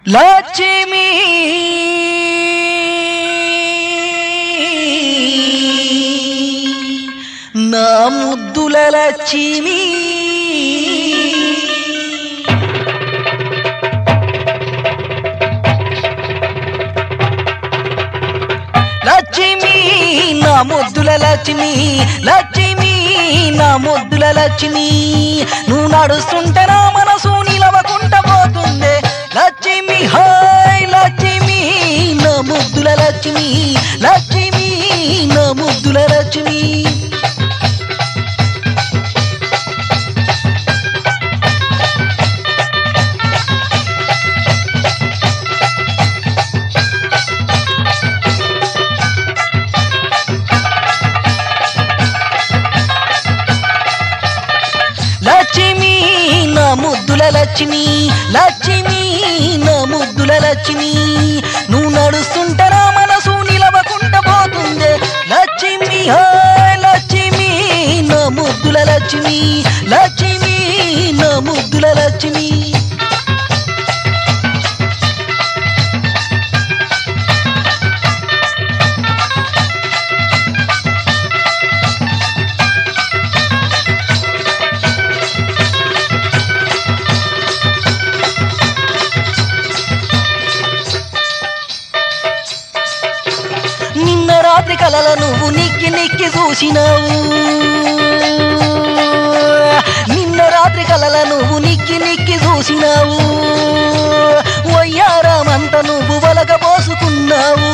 లక్ష్మి నా ముద్దుల లక్ష్మి లక్ష్మి నా ముద్దుల లక్ష్మి లక్ష్మి నా ముద్దుల లక్ష్మి నువ్వు నడుస్తుంటే నా మనసు నిలవకుండా పోతుందే లక్ష్మి హాయ్ లక్ష్మి నా ముద్దుల లక్ష్మి లక్ష్మి నా ముద్దుల లక్ష్మి లక్ష్మి నా ముద్దుల లక్ష్మి లక్ష్మి నా ముద్దుల లక్ష్మి నువ్వు నడుస్తుంటే నా మనసు నిలవకుండా పోతుందే లక్ష్మి హాయ్ లక్ష్మి నా ముద్దుల లక్ష్మి లక్ష్మి నా ముద్దుల లక్ష్మి నిన్న రాత్రి కలల నువ్వు నిక్కి నిక్కి చూసినావు నిన్న రాత్రి కలల నువ్వు నిక్కి నిక్కి చూసినావు వయ్యారామంత నువ్వు వలక పోసుకున్నావు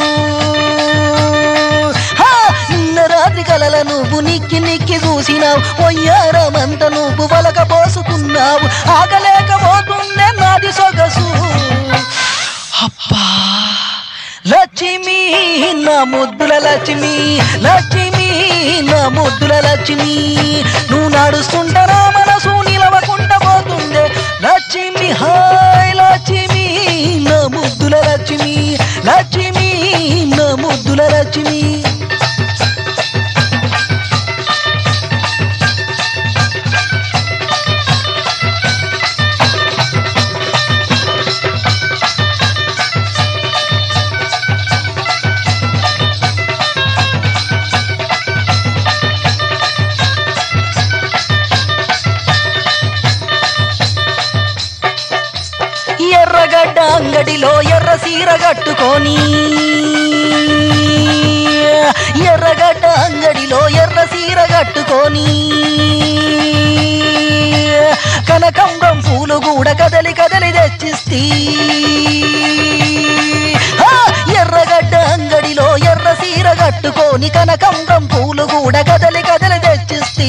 హా! నిన్న రాత్రి కలల నువ్వు నిక్కి నిక్కి చూసినావు వయ్యారమంత నువ్వు వలక పోసుకున్నావు ఆగలేకపోతుందే నాది సొగసు అబ్బా లక్ష్మి నా ముద్దుల లక్ష్మి లక్ష్మి నా ముద్దుల లక్ష్మి నువ్వు నడుస్తుంటే నా మనసు నిలవకుండా పోతుందే లక్ష్మి హాయ్ లక్ష్మి నా ముద్దుల లక్ష్మి లక్ష్మి నా ముద్దుల లక్ష్మి ఎర్రగడ్డ అంగడిలో ఎర్ర సీర కట్టుకొని ఎర్రగడ్డ అంగడిలో ఎర్ర సీర కట్టుకొని కనకంబం పూలు కూడా కదలి కదలి తెచ్చిస్తి ఆ, ఎర్రగడ్డ అంగడిలో ఎర్ర సీర కట్టుకొని కనకంబం పూలు కూడా కదలి కదలి తెచ్చిస్తి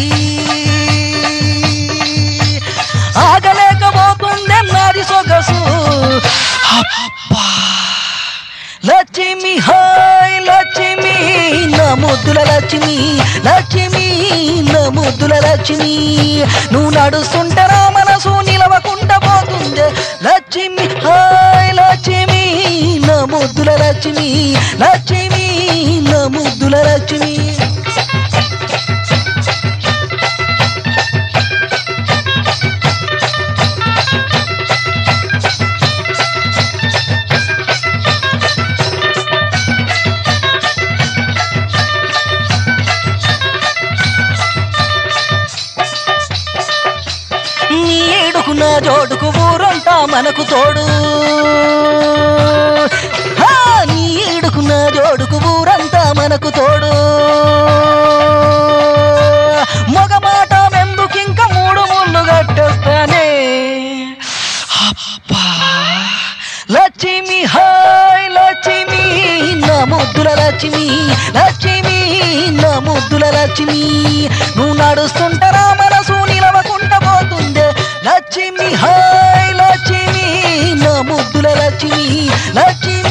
ఆగలేకపోతుందే నాది సొగసు అబ్బా! లక్ష్మి హాయ్ లక్ష్మి నా ముద్దుల లక్ష్మి లక్ష్మి నా ముద్దుల లక్ష్మి నువ్వు నడుస్తుంటే నా మనసు నిలవకుండా పోతుంది లక్ష్మి హాయ్ లక్ష్మి నా ముద్దుల లక్ష్మి లక్ష్మి నా ముద్దుల లక్ష్మి నీ ఏడుకు నా జోడుకు ఊరంతా మనకు తోడు హా, నీ ఏడుకు నా జోడుకు ఊరంతా మనకు తోడు మగ మాట మెందుకింక మూడు ముళ్ళు కట్టేస్తానే అబ్బా! లక్ష్మి హాయ్ లక్ష్మి నా ముద్దుల లక్ష్మి లక్ష్మి నా ముద్దుల లక్ష్మి నువ్వు నడుస్తుంటే నా మనసు నిలవకుండా పోతుందే లక్ష్మి హాయ్ లక్ష్మి నా ముద్దుల లక్ష్మి లక్ష్మి